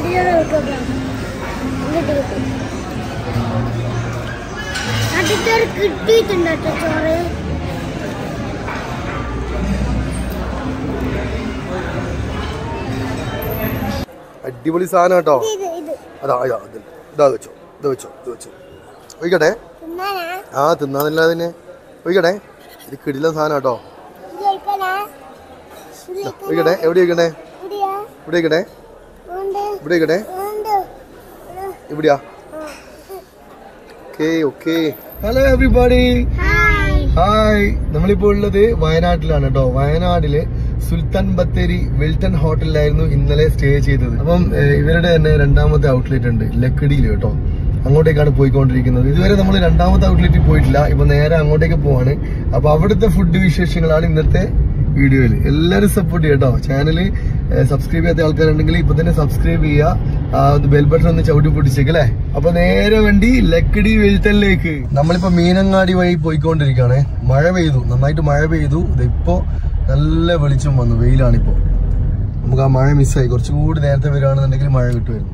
അതിച്ചോറ് കിട്ടിയിട്ടുണ്ട് കേട്ടോ ചോറ് അടിപൊളി സാധനം കേട്ടോ ഇത് ഇത് അതാ ഇതാ ഇത് ഇതാ വെച്ചോ ഇത് വെച്ചോ ഇത് വെച്ചോ ഒഴിക്കട്ടെ തിന്നാനാ ആ തിന്നാന്നില്ലാതെ തന്നെ ഒഴിക്കട്ടെ ഇത് കിടിലൻ സാധനം കേട്ടോ ഇത് കഴിക്കാനാ ഇത് ഇതാ, ഒഴിക്കട്ടെ എവിടെ ഒഴിക്കട്ടെ ഇവിടെയാ ഇവിടെ ഒഴിക്കട്ടെ ഉണ്ട് ഇവിടെ ഒഴിക്കട്ടെ ഉണ്ട് ഇവിടെയാ okay okay hello everybody hi hi നമ്മളിപ്പോ ഉള്ളത് വയനാട്ടിലാണ് കേട്ടോ വയനാട്ടില് സുൽത്താൻ ബത്തേരി വിൽട്ടൺ ഹോട്ടലിലായിരുന്നു ഇന്നലെ സ്റ്റേ ചെയ്തത് അപ്പം ഏഹ്, ഇവരുടെ തന്നെ രണ്ടാമത്തെ ഔട്ട്ലെറ്റ് ഉണ്ട് ലക്കിടിയിൽ കേട്ടോ അങ്ങോട്ടേക്കാണ് പോയിക്കൊണ്ടിരിക്കുന്നത് ഇതുവരെ നമ്മൾ രണ്ടാമത്തെ ഔട്ട്ലെറ്റിൽ പോയിട്ടില്ല ഇപ്പൊ നേരെ അങ്ങോട്ടേക്ക് പോവാണ് അപ്പൊ അവിടുത്തെ ഫുഡ് വിശേഷങ്ങളാണ് ഇന്നത്തെ വീഡിയോയിൽ എല്ലാവരും സപ്പോർട്ട് ചെയ്യാം കേട്ടോ ചാനൽ സബ്സ്ക്രൈബ് ചെയ്യാത്ത ആൾക്കാരുണ്ടെങ്കിൽ ഇപ്പൊ തന്നെ സബ്സ്ക്രൈബ് ചെയ്യുക ബെൽ ബട്ടൺ ഒന്ന് ചവിട്ടി പൊട്ടിച്ചേക്ക് അല്ലേ അപ്പൊ നേരെ വണ്ടി ലക്കിടി വെൽത്തലിലേക്ക് നമ്മളിപ്പോ മീനങ്ങാടി വഴി പോയിക്കൊണ്ടിരിക്കുകയാണ് മഴ പെയ്തു നന്നായിട്ട് മഴ പെയ്തു ഇത് ഇപ്പോ നല്ല വെളിച്ചം വന്നു വെയിലാണിപ്പോ നമുക്ക് ആ മഴ മിസ്സായി കുറച്ചുകൂടി നേരത്തെ വരികയാണെന്നുണ്ടെങ്കിൽ മഴ കിട്ടുമായിരുന്നു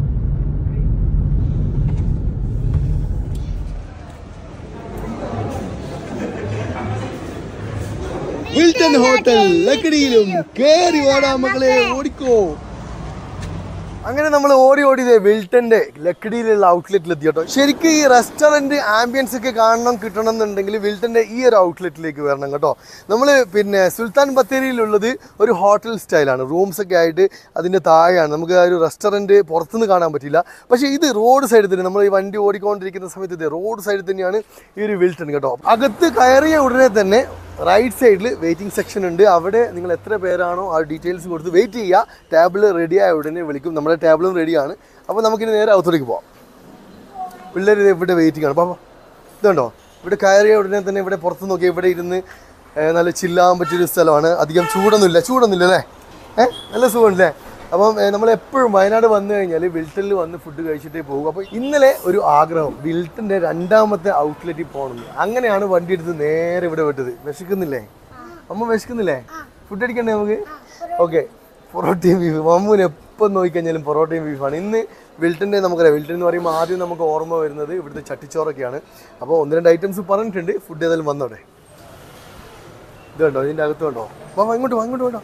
വിൽട്ടൺ ഹോട്ടൽ ലക്കിടിയിലും കേറി വാടാ മക്കളെ ഓടിക്കോ അങ്ങനെ നമ്മൾ ഓടി ഓടി ദേ വിൽട്ടന്റെ ലക്കിടിയിലുള്ള ഔട്ട്ലെറ്റിൽ എത്തി കേട്ടോ ശരിക്കും ഈ റെസ്റ്റോറന്റ് ആംബിയൻസ് ഒക്കെ കാണണം കിട്ടണം എന്നുണ്ടെങ്കിൽ വിൽട്ടന്റെ ഈ ഒരു ഔട്ട്ലെറ്റിലേക്ക് വരണം കേട്ടോ നമ്മൾ പിന്നെ സുൽത്താൻ ബത്തേരിയിലുള്ളത് ഒരു ഹോട്ടൽ സ്റ്റൈലാണ് റൂംസ് ഒക്കെ ആയിട്ട് അതിന്റെ താഴെയാണ് നമുക്ക് ആ ഒരു റെസ്റ്റോറന്റ് പുറത്തുനിന്ന് കാണാൻ പറ്റില്ല പക്ഷേ ഇത് റോഡ് സൈഡിൽ തന്നെ നമ്മൾ ഈ വണ്ടി ഓടിക്കൊണ്ടിരിക്കുന്ന സമയത്ത് ഇത് റോഡ് സൈഡിൽ തന്നെയാണ് ഈ ഒരു വിൽട്ടൺ കേട്ടോ അകത്ത് കയറിയ ഉടനെ തന്നെ റൈറ്റ് സൈഡിൽ വെയിറ്റിംഗ് സെക്ഷൻ ഉണ്ട് അവിടെ നിങ്ങൾ എത്ര പേരാണോ ആ ഡീറ്റെയിൽസ് കൊടുത്ത് വെയിറ്റ് ചെയ്യുക ടേബിൾ റെഡി ആയ ഉടനെ വിളിക്കും നമ്മുടെ ടേബിളും റെഡിയാണ് അപ്പോൾ നമുക്കിനി നേരെ അകത്തോലേക്ക് പോവാം പിള്ളേർ ഇവിടെ വെയിറ്റിംഗ് ആണ് പാപ്പ ഇതുണ്ടോ ഇവിടെ കയറിയ ഉടനെ തന്നെ ഇവിടെ പുറത്ത് നോക്കി ഇവിടെ ഇരുന്ന് ഏ, നല്ല ചില്ലാൻ പറ്റിയൊരു സ്ഥലമാണ് അധികം ചൂടൊന്നുമില്ല ചൂടൊന്നുമില്ല അല്ലേ ഏഹ് നല്ല സുഖമുണ്ടല്ലേ അപ്പം നമ്മൾ എപ്പോഴും വയനാട് വന്നു കഴിഞ്ഞാൽ വിൽട്ടണിൽ വന്ന് ഫുഡ് കഴിച്ചിട്ടേ പോകും അപ്പോൾ ഇന്നലെ ഒരു ആഗ്രഹം വിൽട്ടൻ്റെ രണ്ടാമത്തെ ഔട്ട്ലെറ്റിൽ പോകണമെന്ന് അങ്ങനെയാണ് വണ്ടി എടുത്ത് നേരെ ഇവിടെ വിട്ടത് വിശക്കുന്നില്ലേ അമ്മ വിശക്കുന്നില്ലേ ഫുഡ് അടിക്കണ്ടേ നമുക്ക് ഓക്കെ പൊറോട്ടയും ബീഫ് മമ്മൂന് എപ്പം നോക്കിക്കഴിഞ്ഞാലും പൊറോട്ടയും ബീഫാണ് ഇന്ന് വിൽട്ടൻ്റെ നമുക്കറിയാം വിൽട്ടൺ എന്ന് പറയുമ്പോൾ ആദ്യം നമുക്ക് ഓർമ്മ വരുന്നത് ഇവിടുത്തെ ചട്ടിച്ചോറൊക്കെയാണ് അപ്പോൾ ഒന്ന് രണ്ട് ഐറ്റംസ് പറഞ്ഞിട്ടുണ്ട് ഫുഡ് ഏതായാലും വന്നോടെ ഇത് കണ്ടോ ഇതിൻ്റെ അകത്ത് കണ്ടോ വാ വാ, ഇങ്ങോട്ട് വാ ഇങ്ങോട്ട് വേണ്ട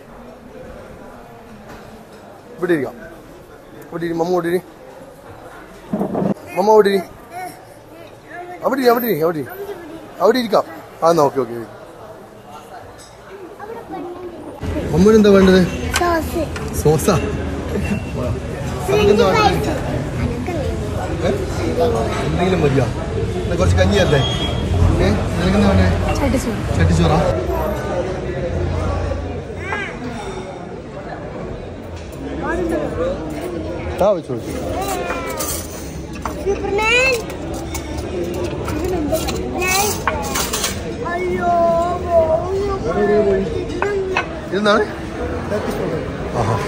ഇവിടെ ഇരിക്കാം ഇവിടെ ഇരി മമ്മ ഇവിടെ ഇരി മമ്മ അവിടെ ഇരി അവിടെ ഇരി അവിടെ ഇരി അവിടെ ഇരി അവിടെ ഇരിക്കാം ആ എന്നാ ഓക്കെ ഓക്കെ മമ്മൂന് എന്താ വേണ്ടത് സോസ് സോസാ എന്താ വേണ്ടത് ഏ? എന്തെങ്കിലും മതിയോ എന്നാ കുറച്ച് കഞ്ഞിയല്ലേ ഏ നിനക്കെന്താ വേണ്ടേ ചട്ടിച്ചോറാ ആ വെച്ചോളൂ സൂപ്പർമാൻ അയ്യോ ഇതെന്താണ് ആഹാ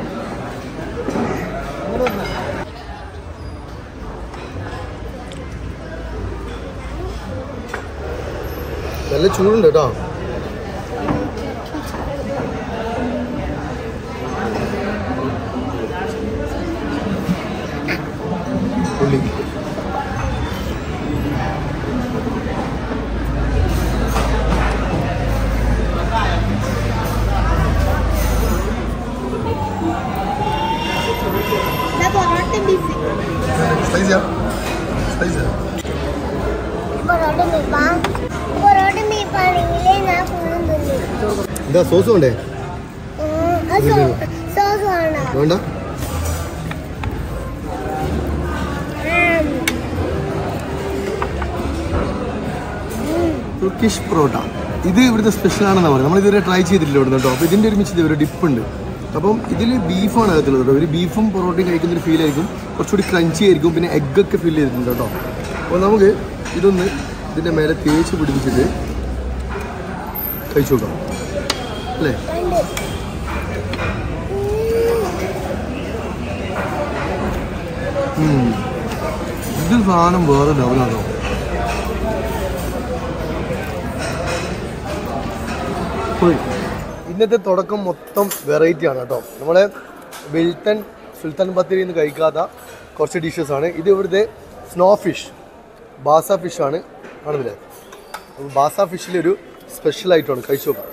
നല്ല ചൂടുണ്ട് കേട്ടോ ഉള്ളി പൊറോട്ട ബീഫ് സ്പൈസിയാ സ്പൈസിയാ പൊറോട്ട ബീഫാ പൊറോട്ട ബീഫാണെങ്കിൽ ഞാൻ ഫുള്ളും തിന്നു എന്താ സോസ് വേണ്ടേ സോസ് വേണോ വേണ്ട തുർക്കിഷ് പൊറോട്ട ഇത് ഇവിടുത്തെ സ്പെഷ്യൽ ആണെന്ന് പറയുന്നത് നമ്മൾ ഇതുവരെ ട്രൈ ചെയ്തിട്ടില്ല ഇവിടുന്ന് കേട്ടോ അപ്പോൾ ഇതിൻ്റെ ഒരുമിച്ച് ഇതൊരു ഡിപ്പ് ഉണ്ട് അപ്പം ഇതിൽ ബീഫാണ് അകത്തുള്ളത് കേട്ടോ ഒരു ബീഫും പൊറോട്ടയും കഴിക്കുന്ന ഒരു ഫീൽ ആയിരിക്കും കുറച്ചുകൂടി ക്രഞ്ചി ആയിരിക്കും പിന്നെ എഗ്ഗൊക്കെ ഫീൽ ചെയ്തിട്ടുണ്ട് കേട്ടോ അപ്പോൾ നമുക്ക് ഇതൊന്ന് ഇതിൻ്റെ മേലെ തേച്ച് പിടിപ്പിച്ചിട്ട് കഴിച്ചു നോക്കാം അല്ലേ ഉം. ഇത് സാധനം വേറെ ലെവലാണോ ഇന്നത്തെ തുടക്കം മൊത്തം വെറൈറ്റി ആണ് കേട്ടോ നമ്മളെ വിൽട്ടൺ സുൽത്താൻ ബത്തേരി നിന്ന് കഴിക്കാത്ത കുറച്ച് ഡിഷസ് ആണ് ഇത് ഇവിടുത്തെ സ്നോ ഫിഷ് ബാസ ഫിഷ് ആണ് കാണുന്നില്ലേ അപ്പോൾ ബാസ ഫിഷിലെ ഒരു സ്പെഷ്യൽ ആയിട്ടാണ് കഴിച്ചു നോക്കാം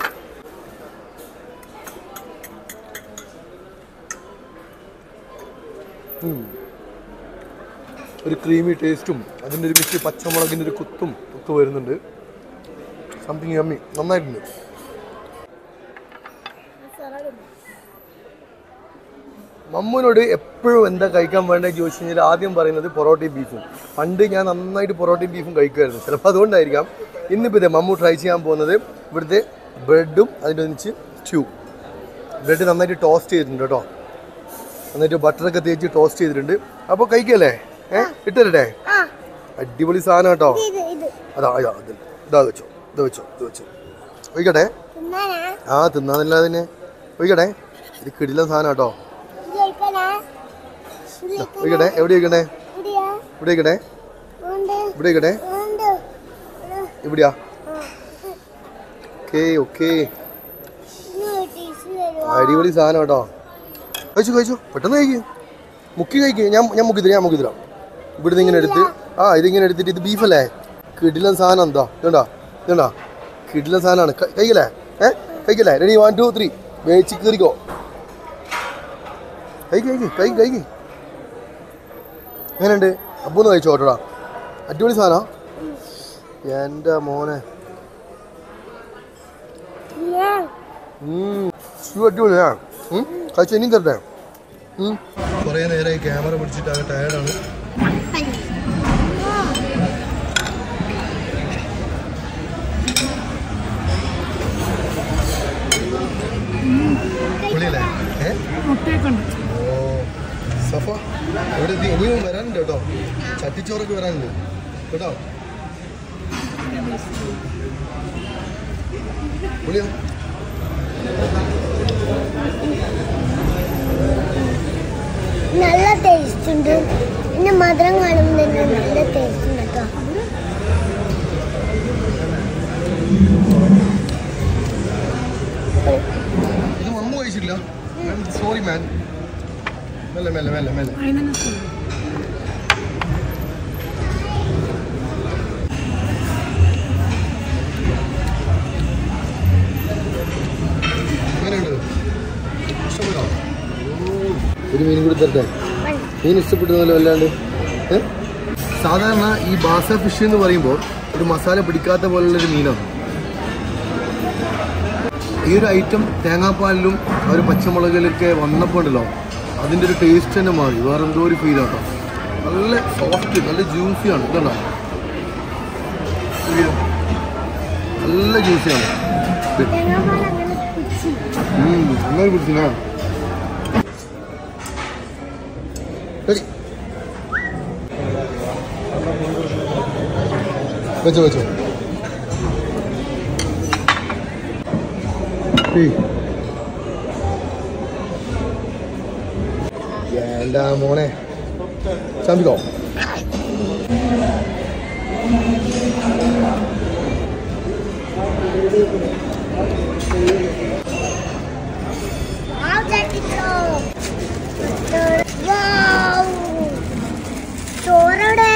ഉം. ഒരു ക്രീമി ടേസ്റ്റും അതിൻ്റെ ഒരു മിക്സ് പച്ചമുളകിൻ്റെ ഒരു കുത്തും ഒക്കെ വരുന്നുണ്ട് സംതിങ് യമ്മി നന്നായിട്ടുണ്ട് മമ്മൂനോട് എപ്പോഴും എന്താ കഴിക്കാൻ വേണ്ടത് ചോദിച്ചു കഴിഞ്ഞാൽ ആദ്യം പറയുന്നത് പൊറോട്ടയും ബീഫും പണ്ട് ഞാൻ നന്നായിട്ട് പൊറോട്ടയും ബീഫും കഴിക്കുമായിരുന്നു ചിലപ്പോൾ അതുകൊണ്ടായിരിക്കാം ഇന്നിപ്പോൾ ഇതേ മമ്മു ട്രൈ ചെയ്യാൻ പോകുന്നത് ഇവിടുത്തെ ബ്രെഡും അതിൻ്റെ ഒന്നിച്ച് സ്റ്റ്യൂ ബ്രെഡ് നന്നായിട്ട് ടോസ്റ്റ് ചെയ്തിട്ടുണ്ട് കേട്ടോ നന്നായിട്ട് ബട്ടറൊക്കെ തേച്ച് ടോസ്റ്റ് ചെയ്തിട്ടുണ്ട് അപ്പോൾ കഴിക്കല്ലേ ഏ ഇട്ടരട്ടെ ആ അടിപൊളി സാധനം കേട്ടോ ഇത് ഇത് അതാ അതാ അതിൽ ഇതാ വെച്ചോ ഇത് വെച്ചോ ഇത് വെച്ചോ ഒഴിക്കട്ടെ തിന്നാനാ ആ തിന്നാന്നില്ലാതെ തന്നെ ഒഴിക്കട്ടെ ഇത് കിടിലൻ സാധനം കേട്ടോ ഇത് കഴിക്കാനാ ഇത് ഇതാ, ഒഴിക്കട്ടെ എവിടെ ഒഴിക്കട്ടെ ഇവിടെയാ ഇവിടെ ഒഴിക്കട്ടെ ഉണ്ട് ഇവിടെ ഒഴിക്കട്ടെ ഉണ്ട് ഇവിടെയാ ആ ഓക്കേ ഓക്കേ ഇന്ന് ടീച്ചർ തരുമോ അടിപൊളി സാധനം കേട്ടോ കഴിച്ചു കഴിച്ചു പെട്ടെന്ന് കഴിക്ക് മുക്കി കഴിക്ക് ഞാൻ ഞാൻ മുക്കി തരാം ഞാൻ മുക്കി തരാം ഇവിടുന്ന് ഇങ്ങനെ എടുത്ത് ആ ഇതിങ്ങനെ എടുത്തിട്ട് ഇത് ബീഫല്ലേ കിടിലൻ സാധനം എന്താ ഇതുണ്ടാ ഇതുണ്ടാ കിടിലൻ സാധനമാണ് ക- കഴിക്കല്ലേ ഏ കഴിക്കല്ലേ റെഡി വൺ ടു ത്രീ വേച്ച് കീറിക്കോ കഴിക്ക് കഴിക്ക് കഴിക്ക് കഴിക്ക് എങ്ങനെയുണ്ട് അപ്പൊന്ന് കഴിച്ചോ കേട്ടോടാ അടിപൊളി സാധനം എൻ്റെ മോനെ ഞാൻ ഉം. ഇത് അടിപൊളിയാ ഉം. കഴിച്ചു ഇനിയും തരട്ടെ കുറേ നേരമായി ക്യാമറ പിടിച്ചിട്ട് ആകെ ടയർഡാണ് പൊളിയല്ലേ ഏ ഓ സഫ ഇവിടെ എത്തി ഇനിയും വരാനുണ്ട് കേട്ടോ ചട്ടിച്ചോറൊക്കെ വരാനുണ്ട് കേട്ടോ പൊളിയാ നല്ല ടേസ്റ്റ് ഉണ്ട് പിന്നെ മധുരം കാണുമ്പോൾ തന്നെ നല്ല ടേസ്റ്റ് ഉണ്ട് കേട്ടോ ഇത് മമ്മു കഴിച്ചില്ല സോറി മാൻ മെല്ലെ മെല്ലെ മെല്ലെ മെല്ലെ എങ്ങനെയുണ്ട് ഇഷ്ടപ്പെട്ടോ ഒരു മീൻ കൂടി തരട്ടെ മീൻ ഇഷ്ടപ്പെടുന്നല്ലോ അല്ലാണ്ട് ഏ? സാധാരണ ഈ ബാസ ഫിഷ് എന്ന് പറയുമ്പോൾ ഒരു മസാല പിടിക്കാത്ത പോലുള്ളൊരു മീനാണ് ഈ ഒരു ഐറ്റം തേങ്ങാപ്പാലിലും ആ ഒരു പച്ചമുളകിലൊക്കെ വന്നപ്പോൾ ഉണ്ടല്ലോ അതിൻ്റെ ഒരു ടേസ്റ്റ് തന്നെ മാറി വേറെ എന്തോ ഒരു ഫീൽ ആട്ടോ നല്ല സോഫ്റ്റ് നല്ല ജ്യൂസിയാണ് ഇതുണ്ടോ ഇത് നല്ല ജ്യൂസിയാണ് ഇത് തേങ്ങാപ്പാൽ അങ്ങനെ പിടിച്ച് ഉം, അങ്ങനെ കുടിച്ചിനാ റെഡി വെച്ചോ വെച്ചോ ഏയ്. എന്താ മോനെ ചാമ്പിക്കോ ആ ചട്ടിച്ചോ വൗ ചോറവിടെ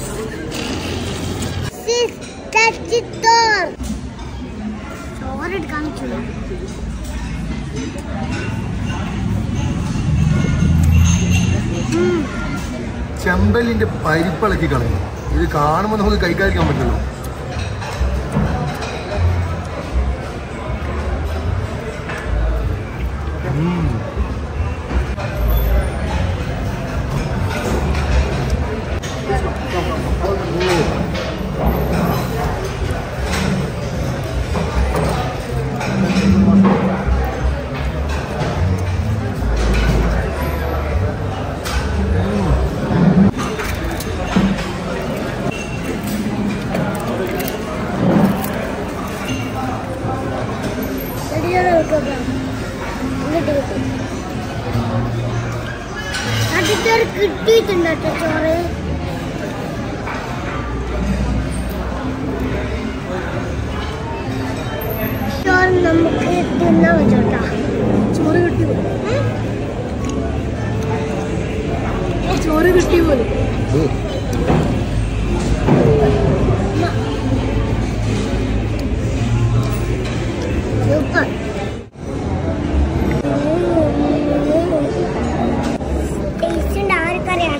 ചട്ടിച്ചോർ ചോറെടുക്കാൻ പറ്റുള്ളൂ ചെമ്പലിന്റെ പരിപ്പിളക്കി കളയും ഇത് കാണുമ്പോൾ നമുക്ക് കഴിക്കാതിരിക്കാൻ പറ്റുള്ളൂ ചട്ടിച്ചോറ് കിട്ടിയിട്ടുണ്ട് കേട്ടോ ചോറ് ചോറ് നമുക്ക് തിന്നാൻ പറ്റോട്ടാ ചോറ് കിട്ടി കിട്ടി പോലും ഉം. സൂപ്പർ ടേസ്റ്റ് ഉണ്ട് ആർക്കറിയാം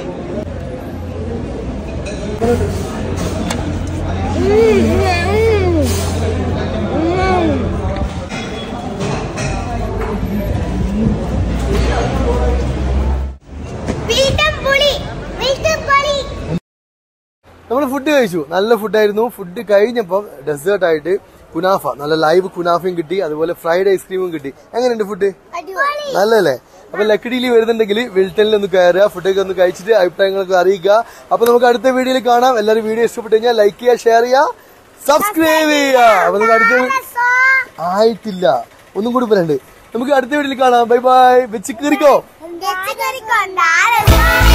പുളി പുളി നമ്മൾ ഫുഡ് കഴിച്ചു നല്ല ഫുഡായിരുന്നു ഫുഡ് കഴിഞ്ഞപ്പം ഡെസേർട്ട് ആയിട്ട് കുനാഫ നല്ല ലൈവ് കുനാഫയും കിട്ടി അതുപോലെ ഫ്രൈഡ് ഐസ്ക്രീമും കിട്ടി എങ്ങനെയുണ്ട് ഫുഡ് അടിപൊളി നല്ലല്ലേ അപ്പൊ ലക്കിടിയിൽ വരുന്നുണ്ടെങ്കിൽ വിൽട്ടനിൽ ഒന്ന് കയറുക ഫുഡൊക്കെ ഒന്ന് കഴിച്ചിട്ട് അഭിപ്രായങ്ങളൊക്കെ അറിയിക്കുക അപ്പൊ നമുക്ക് അടുത്ത വീഡിയോയിൽ കാണാം എല്ലാവരും വീഡിയോ ഇഷ്ടപ്പെട്ടു കഴിഞ്ഞാൽ ലൈക്ക് ചെയ്യുക ഷെയർ ചെയ്യുക സബ്സ്ക്രൈബ് ചെയ്യുക അപ്പൊ നമുക്ക് അടുത്ത വീ- ആയിട്ടില്ല ഒന്നും കൂടി പറയണ്ട് നമുക്ക് അടുത്ത വീഡിയോയിൽ കാണാം ബൈ ബൈ വെച്ച് കയറിക്കോ വെച്ച് കറിക്കൊണ്ടാരോ